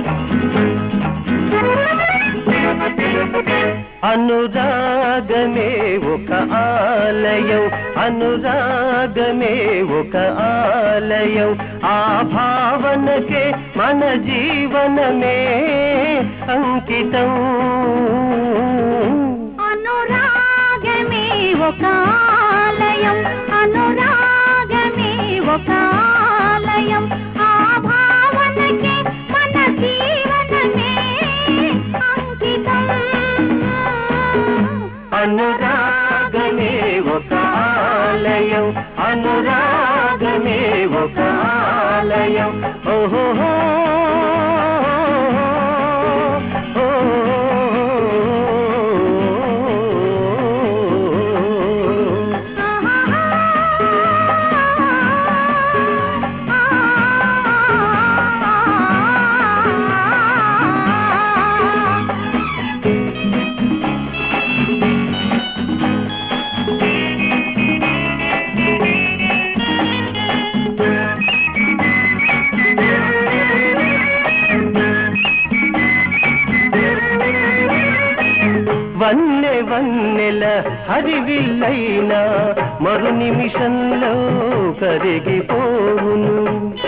అనురాగమే ఒక ఆలయం అనురాగమే ఒక ఆలయం ఆ భావనకే మన జీవనమే అంకితం అనురాగమే ఒక ఆలయం అనురాగమే ఒక ఆలయం ఆ భావనకే మన జీవనమే అంకితం అనురాగమే ఒక ఆలయం అనురాగమే ఒక ఆలయం ఓహో వన్నె వన్నెల హరివిల్లైనా మరు నిమిషంలో కరిగిపోవును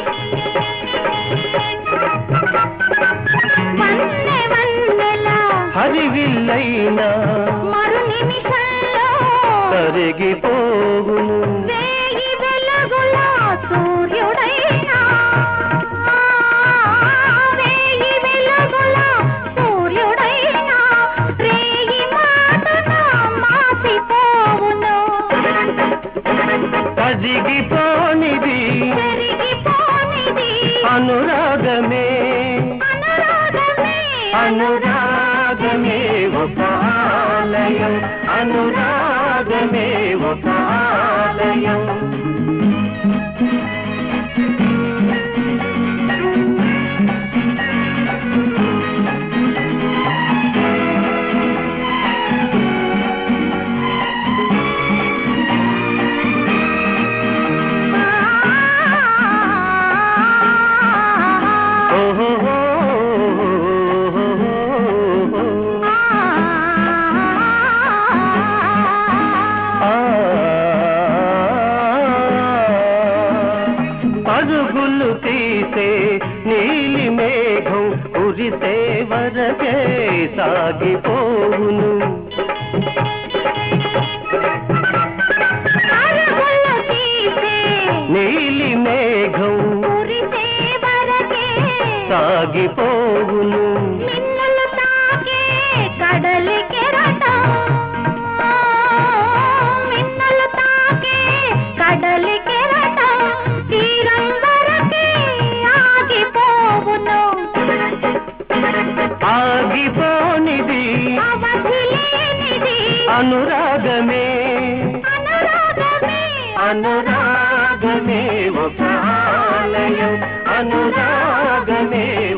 వన్నె వన్నెల హరివిల్లైనా మరు నిమిషంలో కరిగిపోవును వేయి వెలుగుల సూర్యుడైనా వేయి వెలుగుల సూర్యుడైనా రేయి మాటన మాసిపోవును కరిగిపోనిది పెరిగిపోనిది అనురాగమే అనురాగమే అనురాగమే ఒక ఆలయం అనురాగమే ఒక ఆలయం ఓహో పరుగులు తీసే నీలి మేఘం కురిసే వరకే సాగిపోవును అరుగులు తీసే నీలి మేఘం కురిసే వరకే సాగిపోవును మిన్నులు తాకే కడలి కెరటం మిన్నులు తాకే కడలి కెరటం తీరం వరకే ఆగిపోవును ఆగిపోనిది అవధి లేనిది అనురాగమే అనురాగమే అనురాగమే ఒక ఆలయం అనురాగమే